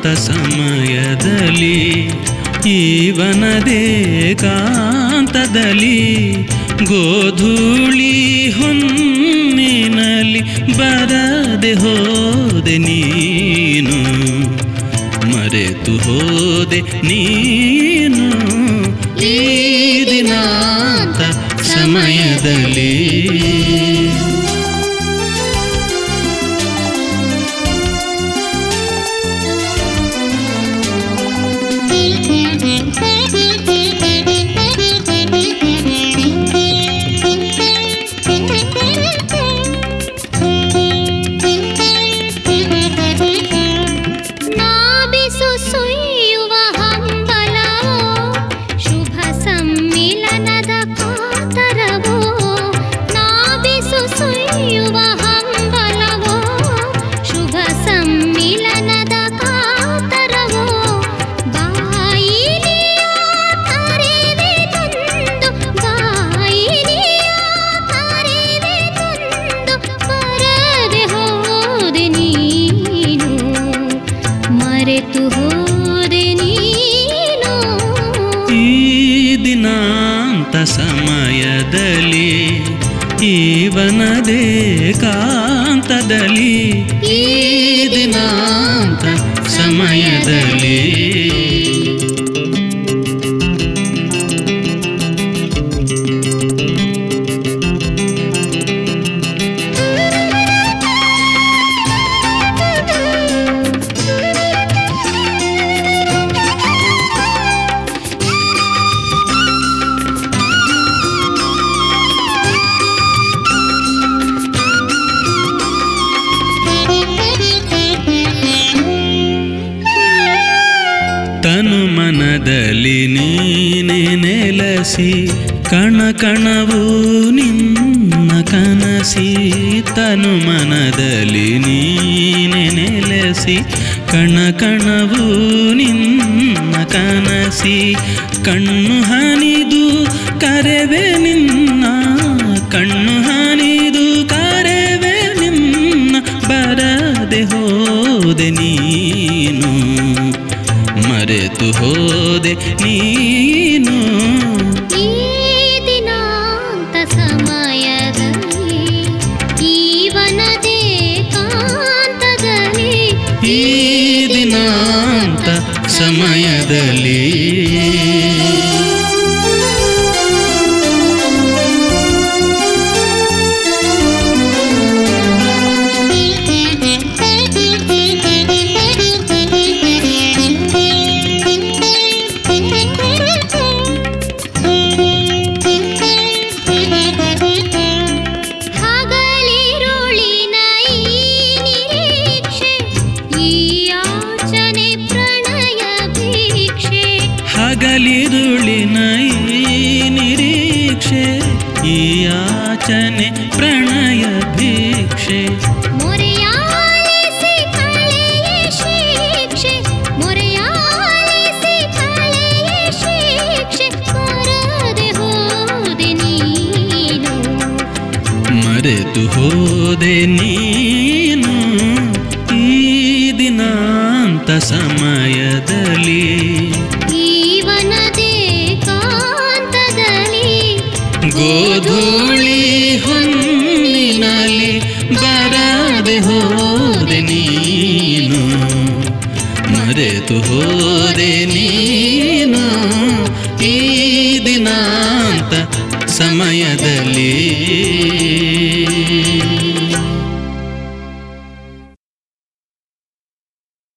ಸಮಯದಲ್ಲಿ ಈವನದೇ ಕಾಂತದಲ್ಲಿ ಗೋಧೂಳಿ ಹೊನ್ನಿನಲ್ಲಿ ಬರದೆ ಹೋದೆ ನೀನು ಮರೆತು ಹೋದೆ ನೀನು ಈ ದಿನಾಂತ ಸಮಯದಲ್ಲಿ ನಾಬಿಸು ಸುಯ್ಯುವ ಹಂಬಲವೋ ಶುಭ ಸಮ್ಮಿಲನದ ಕಾತರವೋ ನಾಬಿಸು ಸುಯ್ಯುವ ಹಂಬಲವೋ ಶುಭ ಸಮ್ಮಿಲನದ ಕಾತರವೋ ಬಾಯಿನಿಯ ಕರೆವೆ ನೊಂದು ಬಾಯಿನಿಯ ಕರೆವೆ ನೊಂದು ಬರದೆ ಹೋದೆ ನೀನು ಮರೆತು ಹೋದೆ ನೀನು ಈ ದಿನಾಂತ ಸಮಯದಲ್ಲಿ ಈವನದೇ ಕಾಂತದಲ್ಲಿ ಈ ದಿನಾಂತ ಸಮಯದಲ್ಲಿ ತನು ಮನದಲ್ಲಿ ನೀನೆ ನೆಲಸಿ ಕಣ ಕಣವು ನಿನ್ನ ಕನಸಿ ತನು ಮನದಲ್ಲಿ ನೀನೆ ನೆಲಸಿ ಕಣ ಕಣವು ನಿನ್ನ ಕನಸಿ ಕಣ್ಣು ಹನಿದು ಕರೆವೆ ನಿನ್ನ ಕಣ್ಣು ಹನಿದು ಕರೆವೆ ನಿನ್ನ ಬರದೆ ಹೋದೆ ನೀನು ಮರೆತು ಹೋದೆ ನೀನು ಈ ದಿನಾಂತ ಸಮಯದಲ್ಲಿ ಜೀವನದೇ ಕಾಂತದಲ್ಲಿ ಈ ದಿನಾಂತ ಸಮಯದಲ್ಲಿ ಹಗಲಿರುಳಿನ ಈ ನಿರೀಕ್ಷೆ ಈ ಯಾಚನೆ ಪ್ರಣಯ ಭಿಕ್ಷೆ ಹಗಲಿರುಳಿನ ಈ ನಿರೀಕ್ಷೆ ಈ ಯಾಚನೆ ಪ್ರಣಯ ಭಿಕ್ಷೆ ಮೊರೆಯಾಲಿಸಿ ಕಳೆಯ ಶಿಕ್ಷೆ ಮೊರೆಯಾಲಿಸಿ ಕಳೆಯ ಶಿಕ್ಷೆ ಬರದೆ ಹೋದೆ ನೀನು ಮರೆತು ಹೋದೆ ನೀನು ಈ ದಿನಾಂತ ಸಮಯದಲ್ಲಿ ಜೀವನದೇ ಕಾಂತದಲ್ಲಿ ಗೋಧೂಳಿ ಹೊನ್ನಿನಲ್ಲಿ ಬರದೆ ಹೋದೆ ನೀನು ಮರೆತು ಹೋದೆ ನೀನು ಈ ದಿನಾಂತ ಸಮಯದಲ್ಲಿ